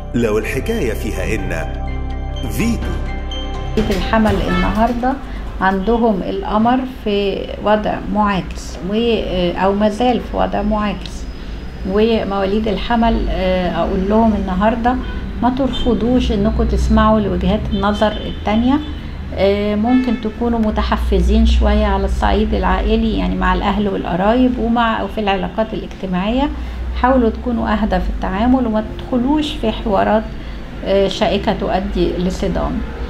لو الحكاية فيها إن فيتو في الحمل النهارده عندهم القمر في وضع معاكس و او مازال في وضع معاكس ومواليد الحمل آه، اقول لهم النهارده ما ترفضوش انكم تسمعوا لوجهات النظر التانية آه، ممكن تكونوا متحفزين شوية على الصعيد العائلي يعني مع الأهل والقرايب ومع أو في العلاقات الاجتماعية حاولوا تكونوا أهدى في التعامل وما تدخلوش في حوارات آه، شائكة تؤدي لصدام